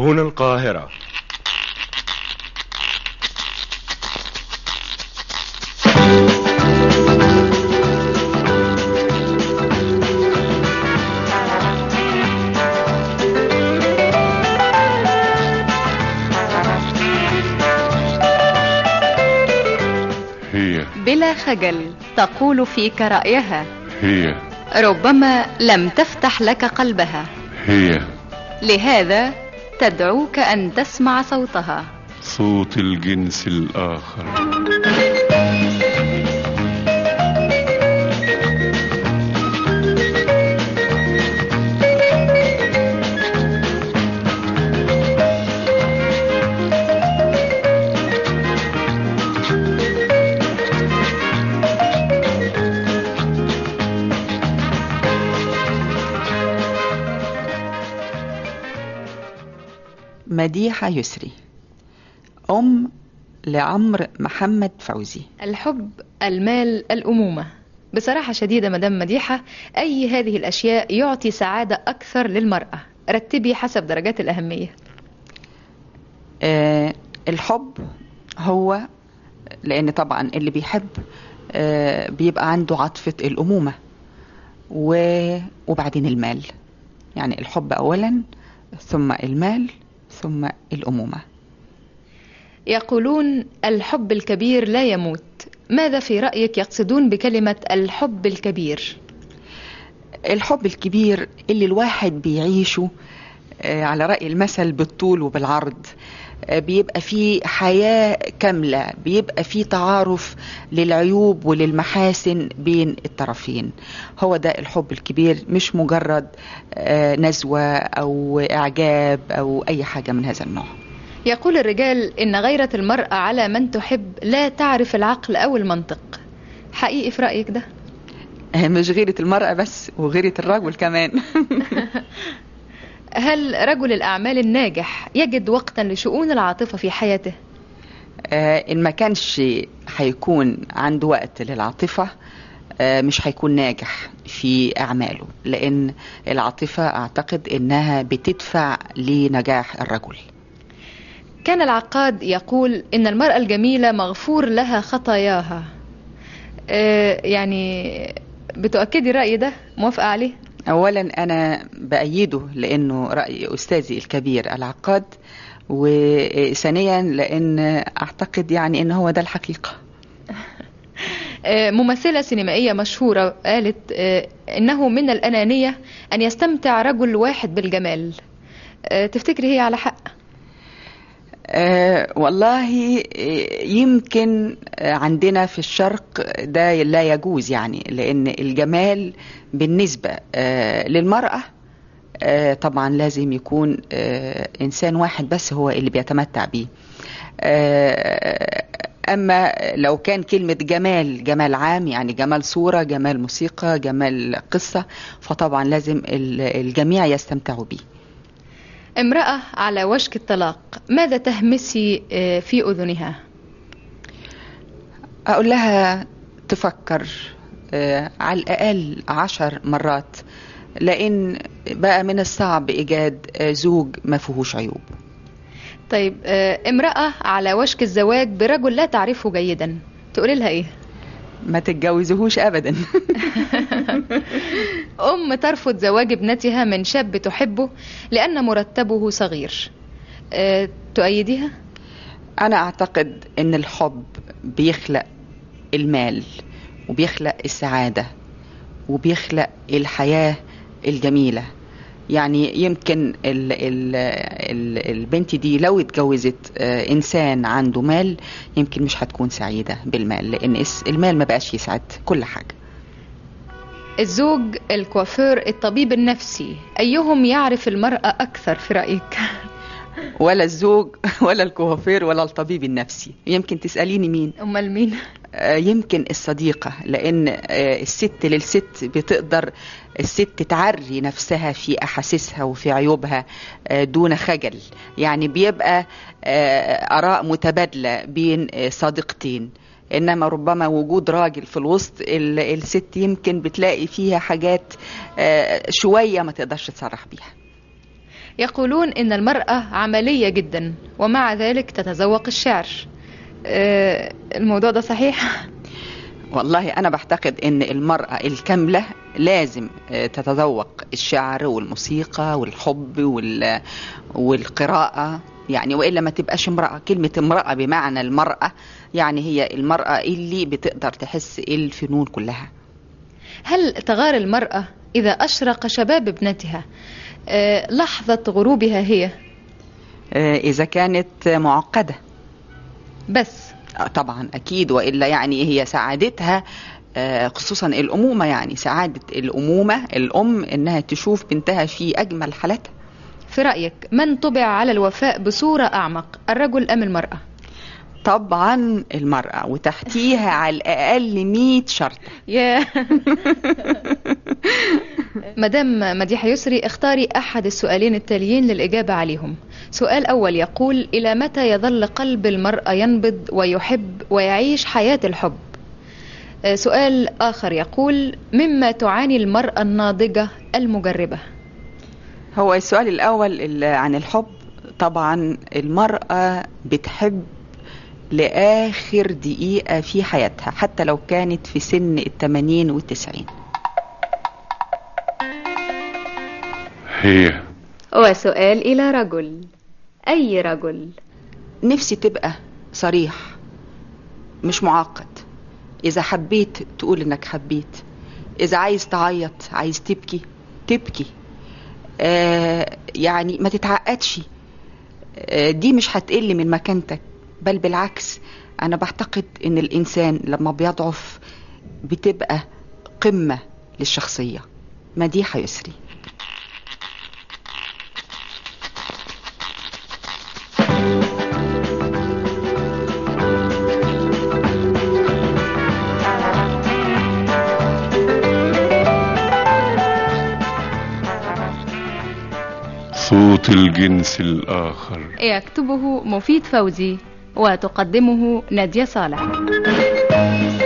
هنا القاهرة هي بلا خجل تقول فيك رأيها هي ربما لم تفتح لك قلبها هي لهذا تدعوك أن تسمع صوتها صوت الجنس الآخر مديحة يسري أم لعمر محمد فوزي الحب المال الأمومة بصراحة شديدة مدام مديحة أي هذه الأشياء يعطي سعادة أكثر للمرأة رتبي حسب درجات الأهمية آه الحب هو لأن طبعا اللي بيحب آه بيبقى عنده عاطفة الأمومة و- وبعدين المال يعني الحب أولا ثم المال ثم الأمومة يقولون الحب الكبير لا يموت ماذا في رأيك يقصدون بكلمة الحب الكبير الحب الكبير اللي الواحد بيعيشه آه، على رأي المثل بالطول وبالعرض آه، بيبقى فيه حياة كاملة بيبقى فيه تعارف للعيوب وللمحاسن بين الطرفين هو ده الحب الكبير مش مجرد آه، نزوة أو إعجاب أو أي حاجة من هذا النوع يقول الرجال إن غيرة المرأة على من تحب لا تعرف العقل أو المنطق حقيقي في رأيك ده آه، مش غيرة المرأة بس وغيرة الرجل كمان هل رجل الأعمال الناجح يجد وقتا لشؤون العاطفة في حياته آه، إن ما كانش هيكون عنده وقت للعاطفة آه، مش هيكون ناجح في أعماله لأن العاطفة أعتقد إنها بتدفع لنجاح الرجل كان العقاد يقول إن المرأة الجميلة مغفور لها خطاياها آه، يعني بتؤكدي الرأي ده موافقة عليه أولا أنا بأيده لأنه رأي أستاذي الكبير العقاد وثانيا لأن أعتقد يعني إن هو ده الحقيقة آه، ممثلة سينمائية مشهورة قالت آه، إنه من الأنانية أن يستمتع رجل واحد بالجمال آه، تفتكري هي على حق أه والله آه، يمكن آه، عندنا في الشرق ده لا يجوز يعني لأن الجمال بالنسبة آه، للمرأة آه، طبعا لازم يكون آه، إنسان واحد بس هو اللي بيتمتع بيه آه، أما لو كان كلمة جمال جمال عام يعني جمال صورة جمال موسيقى جمال قصة فطبعا لازم ال- الجميع يستمتعوا بيه امرأة على وشك الطلاق ماذا تهمسي آه، في أذنها أقول لها تفكر آه، على الأقل عشر مرات لأن بقى من الصعب إيجاد آه، زوج ما فيهوش عيوب طيب آه، امرأة على وشك الزواج برجل لا تعرفه جيدا تقولي لها ايه ما تتجوزهوش أبدا أم ترفض زواج ابنتها من شاب تحبه لأن مرتبه صغير آه، تؤيديها أنا أعتقد إن الحب بيخلق المال وبيخلق السعادة وبيخلق الحياة الجميلة يعني يمكن ال ال ال البنت دي لو اتجوزت آه، إنسان عنده مال يمكن مش هتكون سعيدة بالمال لأن اس- المال ما بقاش يسعد كل حاجة الزوج الكوافير الطبيب النفسي أيهم يعرف المرأة أكثر في رأيك ولا الزوج ولا الكوافير ولا الطبيب النفسي يمكن تسأليني مين أمال مين آه، يمكن الصديقة لأن آه، الست للست بتقدر الست تعري نفسها في أحاسيسها وفي عيوبها آه، دون خجل يعني بيبقى آه، آراء متبادلة بين آه، صديقتين إنما ربما وجود راجل في الوسط ال- الست يمكن بتلاقي فيها حاجات آه، شوية ما تقدرش تصرح بيها يقولون إن المرأة عملية جدا ومع ذلك تتذوق الشعر آه، الموضوع ده صحيح؟ والله أنا بعتقد إن المرأة الكاملة لازم آه، تتذوق الشعر والموسيقى والحب وال... والقراءة يعني وإلا ما تبقاش امرأة كلمة امرأة بمعنى المرأة يعني هي المرأة اللي بتقدر تحس الفنون كلها هل تغار المرأة إذا أشرق شباب ابنتها آه، لحظة غروبها هي آه، إذا كانت معقدة بس آه، طبعا أكيد وإلا يعني هي سعادتها آه، خصوصا الأمومة يعني سعادة الأمومة الأم إنها تشوف بنتها في أجمل حالاتها في رأيك من طبع على الوفاء بصورة أعمق الرجل أم المرأة طبعا المرأة وتحتيها على الأقل 100 شرط يا مدام مديحة يسري اختاري أحد السؤالين التاليين للإجابة عليهم سؤال أول يقول إلى متى يظل قلب المرأة ينبض ويحب ويعيش حياة الحب آه، سؤال آخر يقول مما تعاني المرأة الناضجة المجربة هو السؤال الأول ال- عن الحب طبعا المرأة بتحب لآخر دقيقة في حياتها حتى لو كانت في سن التمانين والتسعين هي وسؤال إلى رجل أي رجل نفسي تبقى صريح مش معقد إذا حبيت تقول إنك حبيت إذا عايز تعيط عايز تبكي تبكي آه يعني ما تتعقدش آه دي مش هتقل من مكانتك بل بالعكس أنا بعتقد إن الإنسان لما بيضعف بتبقى قمة للشخصية مديحة يسري صوت الجنس الآخر يكتبه مفيد فوزي وتقدمه نادية صالح